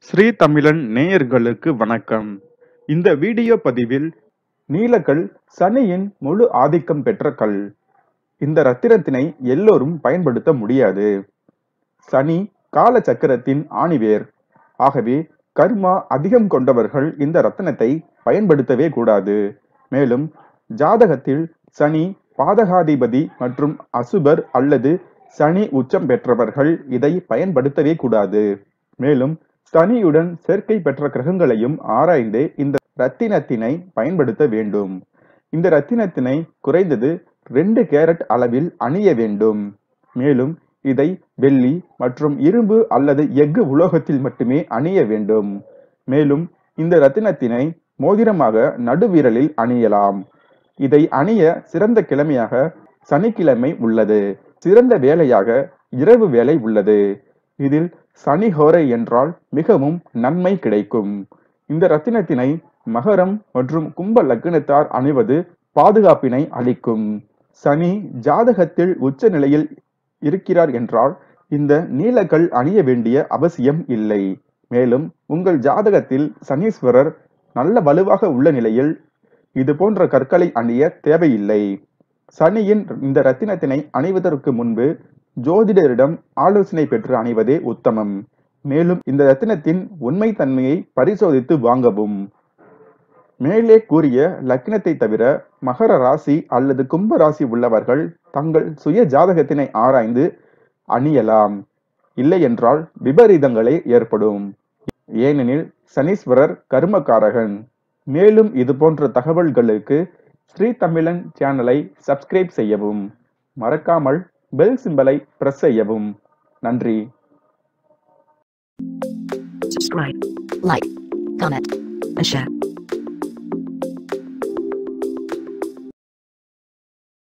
ஸ்ரீ தமிழன் நேயர்களுக்கு வணக்கம் இந்த வீடியோ பதிவில் நீலக்கல் சனியின் முழு ஆதிக்கம் பெற்ற கல் இந்த ரத்தினத்தினை எல்லோரும் பயன்படுத்த முடியாது சனி கால சக்கரத்தின் ஆணிவேர் ஆகவே கர்மா அதிகம் கொண்டவர்கள் இந்த ரத்தினத்தை பயன்படுத்தவே கூடாது மேலும் ஜாதகத்தில் சனி பாதகாதிபதி மற்றும் அசுபர் அல்லது சனி உச்சம் பெற்றவர்கள் இதை பயன்படுத்தவே கூடாது மேலும் சனியுடன் சேர்க்கை பெற்ற கிரகங்களையும் ஆராய்ந்து இந்த ரத்தினத்தினை பயன்படுத்த வேண்டும் இந்த ரத்தினத்தினை குறைந்தது ரெண்டு கேரட் அளவில் அணிய வேண்டும் மேலும் இதை வெள்ளி மற்றும் இரும்பு அல்லது எஃகு உலோகத்தில் மட்டுமே அணிய வேண்டும் மேலும் இந்த ரத்தினத்தினை மோதிரமாக நடுவிரலில் அணியலாம் இதை அணிய சிறந்த கிழமையாக சனிக்கிழமை உள்ளது சிறந்த வேலையாக இரவு வேலை உள்ளது இதில் சனி ஹோரை என்றால் மிகவும் நன்மை கிடைக்கும் இந்த ரத்தினத்தினை மகரம் மற்றும் கும்ப லக்னத்தார் அணிவது பாதுகாப்பினை அளிக்கும் சனி ஜாதகத்தில் உச்ச நிலையில் இருக்கிறார் என்றால் இந்த நீலக்கல் அணிய வேண்டிய அவசியம் இல்லை மேலும் உங்கள் ஜாதகத்தில் சனீஸ்வரர் நல்ல வலுவாக உள்ள நிலையில் இது போன்ற கற்களை அணிய தேவையில்லை சனியின் இந்த ரத்தினத்தினை அணிவதற்கு முன்பு ஜோதிடரிடம் ஆலோசனை பெற்று அணிவதே உத்தமம் மேலும் இந்த ரத்தினத்தின் உண்மை தன்மையை பரிசோதித்து வாங்கவும் மேலே கூறிய லக்னத்தை தவிர மகர ராசி அல்லது கும்ப ராசி உள்ளவர்கள் தங்கள் சுய ஜாதகத்தினை ஆராய்ந்து அணியலாம் இல்லை என்றால் விபரீதங்களே ஏற்படும் ஏனெனில் சனீஸ்வரர் கர்மகாரகன் மேலும் இது போன்ற தகவல்களுக்கு ஸ்ரீ தமிழன் சேனலை சப்ஸ்கிரைப் செய்யவும் மறக்காமல் பெல் சிம்பலை பிரஸ் செய்யவும் நன்றி subscribe, like, comment, and share.